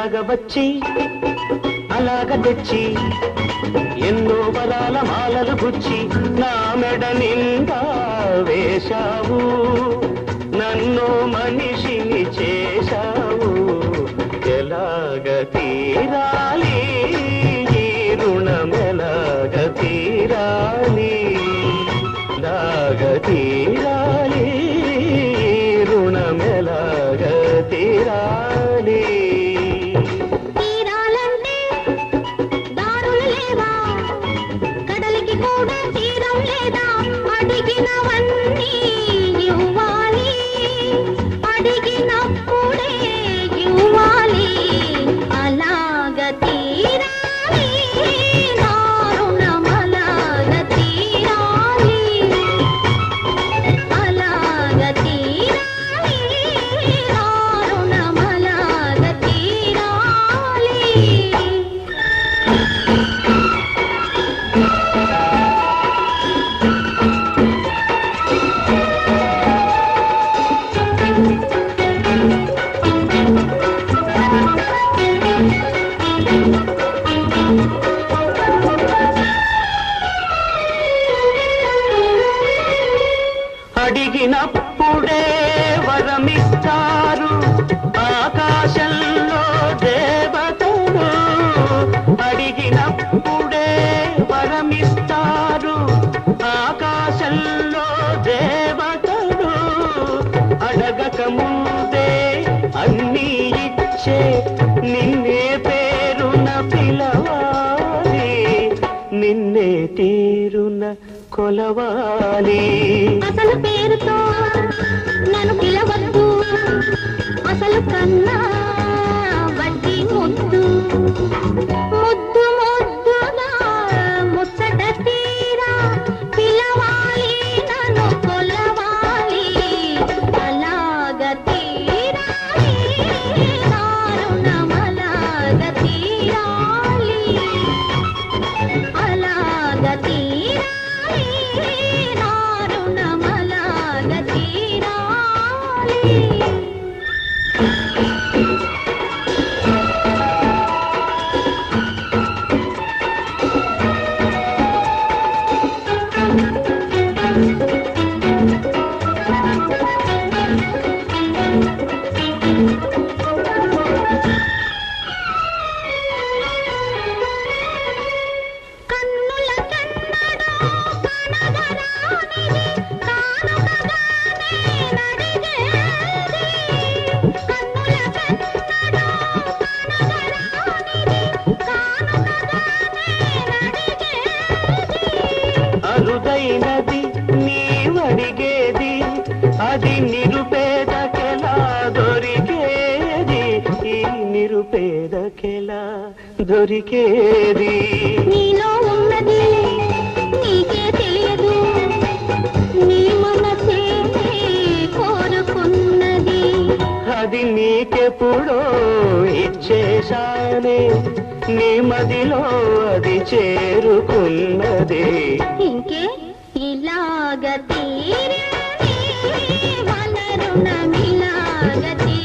ఇలాగ వచ్చి అలాగ తెచ్చి ఎన్నో వరాల మాలలు గుచ్చి నా మెడ నిండా వేశావు నన్ను మనిషిని చేశావు ఎలాగ తీరాలి ఈ రుణం ఎలాగ తీరాలి లాగ తీరాలి ఈ రుణం ఎలాగ తీరాలి తీరాలంటే దారులు లేవా కడలికి కూడా తీరం లేదా అడిగినవన్నీ ఇవ్వాలి అడిగినప్పుడే ఇవ్వాలి అలాగ తీరాలి దారుణమలాగ తీరాలి అలాగ తీరాలి దారుణమలాగ తీరాలి అడిగినప్పుడే వరమిస్తారు ఆకాశంలో దేవతలు అడిగినప్పుడే వరమిస్తారు ఆకాశంలో దేవతలు అడగక ముందే అన్నీ ఇచ్చే నిన్నే పేరున పిలవాలి నిన్నే తీరున కొలవాలి అసలు పేరుతో నన్ను పిలవద్దు అసలు కన్నా వడ్డీ ముద్దు ముద్దు ముద్దుగా ముచ్చట తీరా పిలవాలి నన్ను కొలవాలి అలాగ తీరాలి దారుణమలాగ తీరాలి అలాగ తీరాలి దారుణమలాగ తీరాలి కన్నుల కన్నడో కనగరానిది కానుకగానే నడిగేది కన్నుల కన్నడో కనగరానిది కానుకగానే నడిగేది అరుదైనది నీవడిగేది అది నిరుపేదకెలా దొరికేది ఈ నిరుపేదకెలా దొరికేది నీలో ఉన్నది నీకే తెలియదు నీ మనసే కోరుకున్నది అది నీకెప్పుడో ఇచ్చేశానే నీ మదిలో అది చేరుకున్నది ఇంకే ఇలాగ తీరాలి వనరుణమిలాగ తీరాలి